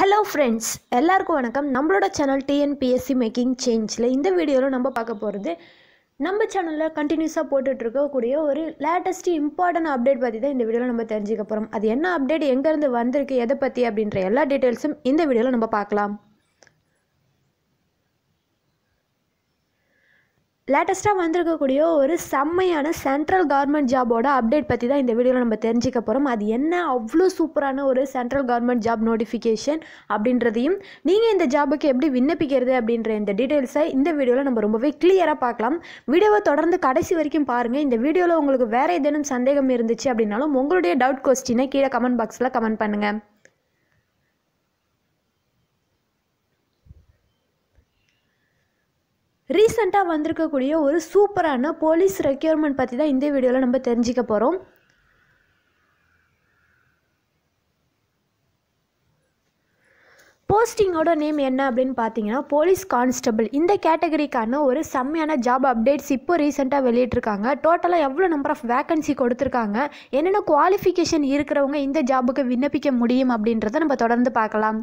hello friends எல்லாருக்கும் வணக்கம் நம்மளோட சேனல் டிஎன்பிஎஸ்சி மேக்கிங் சேஞ்சில் இந்த வீடியோவில் நம்ம பார்க்க போகிறது நம்ம சேனலில் கண்டினியூஸாக போட்டுட்டு இருக்கக்கூடிய ஒரு லேட்டஸ்ட் இம்பார்ட்டன்ட் அப்டேட் பற்றி தான் இந்த வீடியோவில் நம்ம தெரிஞ்சுக்க போகிறோம் அது என்ன அப்டேட் எங்கேருந்து வந்திருக்கு எதை பற்றி அப்படின்ற எல்லா டீட்டெயில்ஸும் இந்த வீடியோவில் நம்ம பார்க்கலாம் லேட்டஸ்ட்டாக வந்திருக்கக்கூடிய ஒரு செம்மையான சென்ட்ரல் கவர்மெண்ட் ஜாபோட அப்டேட் பற்றி தான் இந்த வீடியோவில் நம்ம தெரிஞ்சுக்க போகிறோம் அது என்ன அவ்வளோ சூப்பரான ஒரு சென்ட்ரல் கவர்மெண்ட் ஜாப் நோட்டிஃபிகேஷன் அப்படின்றதையும் நீங்கள் இந்த ஜாபுக்கு எப்படி விண்ணப்பிக்கிறது அப்படின்ற இந்த டீட்டெயில்ஸை இந்த வீடியோவில் நம்ம ரொம்பவே கிளியராக பார்க்கலாம் வீடியோவை தொடர்ந்து கடைசி வரைக்கும் பாருங்கள் இந்த வீடியோவில் உங்களுக்கு வேறு ஏதேனும் சந்தேகம் இருந்துச்சு அப்படின்னாலும் உங்களுடைய டவுட் கொஸ்டினை கீழே கமெண்ட் பாக்ஸில் கமெண்ட் பண்ணுங்கள் ரீசெண்டாக வந்திருக்கக்கூடிய ஒரு சூப்பரான போலீஸ் ரெக்யூர்மெண்ட் பற்றி தான் இந்த வீடியோவில் நம்ம தெரிஞ்சுக்க போகிறோம் போஸ்டிங்கோட நேம் என்ன அப்படின்னு பார்த்தீங்கன்னா போலீஸ் கான்ஸ்டபிள் இந்த கேட்டகரிக்கான ஒரு செம்மையான ஜாப் அப்டேட்ஸ் இப்போ ரீசெண்டாக வெளியிட்டிருக்காங்க டோட்டலாக எவ்வளோ நம்பர் ஆஃப் வேகன்சி கொடுத்துருக்காங்க என்னென்ன குவாலிஃபிகேஷன் இருக்கிறவங்க இந்த ஜாபுக்கு விண்ணப்பிக்க முடியும் அப்படின்றத நம்ம தொடர்ந்து பார்க்கலாம்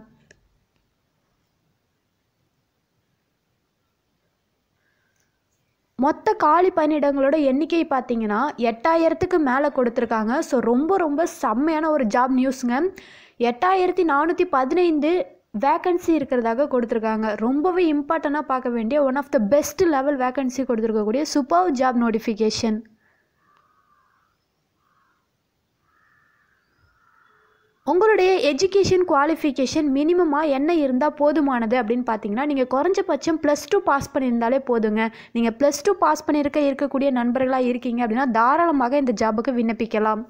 மொத்த காலி பணியிடங்களோட எண்ணிக்கை பார்த்தீங்கன்னா எட்டாயிரத்துக்கு மேலே கொடுத்துருக்காங்க ஸோ ரொம்ப ரொம்ப செம்மையான ஒரு ஜாப் நியூஸுங்க எட்டாயிரத்தி நானூற்றி பதினைந்து வேக்கன்சி இருக்கிறதாக கொடுத்துருக்காங்க ரொம்பவே இம்பார்ட்டண்ட்டாக பார்க்க வேண்டிய one of the best level vacancy கொடுத்துருக்கக்கூடிய சூப்பர் ஜாப் நோட்டிஃபிகேஷன் உங்களுடைய எஜுகேஷன் குவாலிஃபிகேஷன் மினிமமாக என்ன இருந்தால் போதுமானது அப்படின்னு பார்த்தீங்கன்னா நீங்கள் குறைஞ்சபட்சம் ப்ளஸ் டூ பாஸ் பண்ணியிருந்தாலே போதுங்க நீங்கள் ப்ளஸ் டூ பாஸ் பண்ணியிருக்க இருக்கக்கூடிய நண்பர்களாக இருக்கீங்க அப்படின்னா தாராளமாக இந்த ஜாபுக்கு விண்ணப்பிக்கலாம்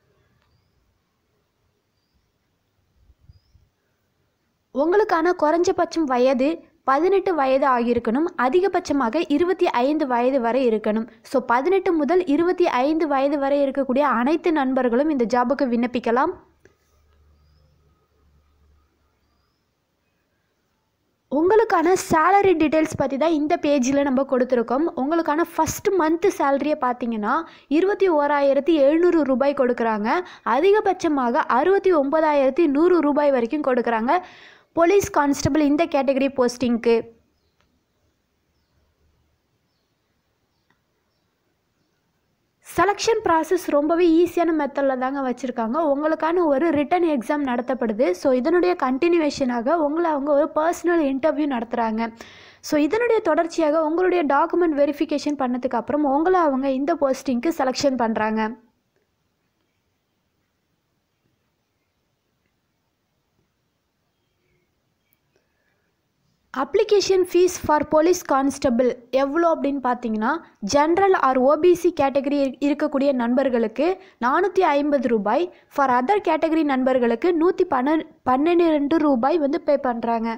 உங்களுக்கான குறைஞ்சபட்சம் வயது பதினெட்டு வயது ஆகியிருக்கணும் அதிகபட்சமாக இருபத்தி ஐந்து வயது வரை இருக்கணும் ஸோ பதினெட்டு முதல் இருபத்தி ஐந்து வயது வரை இருக்கக்கூடிய அனைத்து நண்பர்களும் இந்த ஜாபுக்கு விண்ணப்பிக்கலாம் உங்களுக்கான சேலரி டீட்டெயில்ஸ் பற்றி தான் இந்த பேஜில் நம்ம கொடுத்துருக்கோம் உங்களுக்கான ஃபஸ்ட் மந்த்து சேலரியை பார்த்தீங்கன்னா இருபத்தி ஓராயிரத்தி எழுநூறு ரூபாய் கொடுக்குறாங்க அதிகபட்சமாக அறுபத்தி ஒம்பதாயிரத்தி நூறு ரூபாய் வரைக்கும் கொடுக்குறாங்க போலீஸ் கான்ஸ்டபிள் இந்த கேட்டகரி போஸ்டிங்க்கு செலெக்ஷன் ப்ராசஸ் ரொம்பவே ஈஸியான மெத்தடில் தாங்க வச்சுருக்காங்க உங்களுக்கான ஒரு ரிட்டன் எக்ஸாம் நடத்தப்படுது ஸோ இதனுடைய கண்டினியூவேஷனாக உங்களை அவங்க ஒரு பர்சனல் இன்டர்வியூ நடத்துகிறாங்க ஸோ இதனுடைய தொடர்ச்சியாக உங்களுடைய டாக்குமெண்ட் வெரிஃபிகேஷன் பண்ணதுக்கு அப்புறம் உங்களை அவங்க இந்த போஸ்டிங்க்கு செலெக்ஷன் பண்ணுறாங்க application fee for police constable எவ்வளோ அப்படின்னு பார்த்தீங்கன்னா ஜென்ரல் ஆர் ஓபிசி கேட்டகரி இருக்கக்கூடிய நண்பர்களுக்கு நானூற்றி ஐம்பது ரூபாய் ஃபார் அதர் கேட்டகரி நண்பர்களுக்கு நூற்றி பன்ன பன்னெண்டு ரூபாய் வந்து பே பண்ணுறாங்க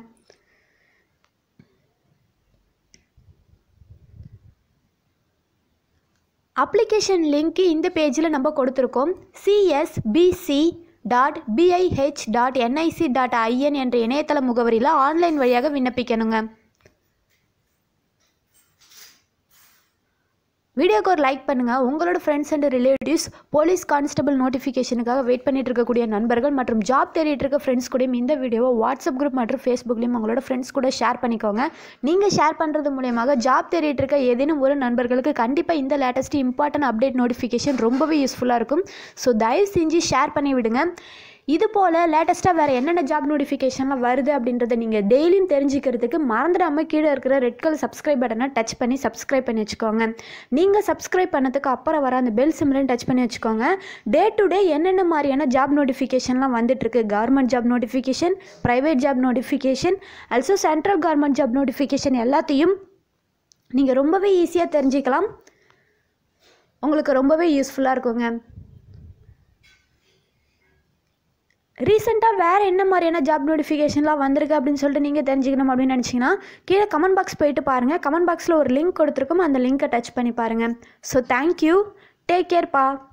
அப்ளிகேஷன் லிங்க்கு இந்த பேஜில் நம்ம கொடுத்துருக்கோம் CSBC dot BIH dot NIC dot IN என்ற இணையதள முகவரியில் ஆன்லைன் வழியாக விண்ணப்பிக்கணுங்க வீடியோக்கு ஒரு லைக் பண்ணுங்கள் உங்களோட friends and relatives police constable நோட்டிஃபிகேஷனுக்காக வெயிட் பண்ணிட்டு இருக்கக்கூடிய நண்பர்கள் மற்றும் ஜாப் தேடிட்டு இருக்க ஃப்ரெண்ட்ஸ் கூடயும் இந்த வீடியோவை வாட்ஸ்அப் குரூப் மற்றும் ஃபேஸ்புக்லேயும் உங்களோட ஃப்ரெண்ட்ஸ் கூட ஷேர் பண்ணிக்கோங்க நீங்கள் ஷேர் பண்ணுறது மூலியமாக ஜாப் தேடிட்டு இருக்க ஏதேனும் ஒரு நண்பர்களுக்கு கண்டிப்பாக இந்த லேட்டஸ்ட் இம்பார்ட்டன்ட் அப்டேட் நோட்டிஃபிகேஷன் ரொம்பவே யூஸ்ஃபுல்லாக இருக்கும் ஸோ தயவு செஞ்சு ஷேர் பண்ணி விடுங்க இது போல் லேட்டஸ்ட்டாக வேறு என்னென்ன ஜாப் நோட்டிஃபிகேஷன்லாம் வருது அப்படின்றத நீங்கள் டெய்லியும் தெரிஞ்சுக்கிறதுக்கு மறந்துடாமல் கீழே இருக்கிற ரெட் கலர் சப்ஸ்கிரைப் பட்டனை டச் பண்ணி சப்ஸ்கிரைப் பண்ணி வச்சுக்கோங்க நீங்கள் சப்ஸ்கிரைப் பண்ணதுக்கு அப்புறம் வர அந்த பெல் சிம்லையும் டச் பண்ணி வச்சுக்கோங்க டே டு டே என்னென்ன மாதிரியான ஜாப் நோட்டிஃபிகேஷன்லாம் வந்துட்டுருக்கு government job notification private job notification also central government job notification எல்லாத்தையும் நீங்கள் ரொம்பவே ஈஸியாக தெரிஞ்சுக்கலாம் உங்களுக்கு ரொம்பவே யூஸ்ஃபுல்லாக இருக்குங்க ரீசெண்டாக வேறு என்ன மாதிரியான ஜாப் நோட்டிஃபிகேஷன்லாம் வந்திருக்கு அப்படின்னு சொல்லிட்டு நீங்கள் தெரிஞ்சுக்கணும் அப்படின்னு நினச்சிங்கன்னா கீழே கமெண்ட் பாக்ஸ் போயிட்டு பாருங்கள் கமெண்ட் பாக்ஸில் ஒரு லிங்க் கொடுத்துருக்கோம் அந்த லிங்க்கை டச் பண்ணி பாருங்கள் ஸோ தேங்க்யூ டேக் கேர் பா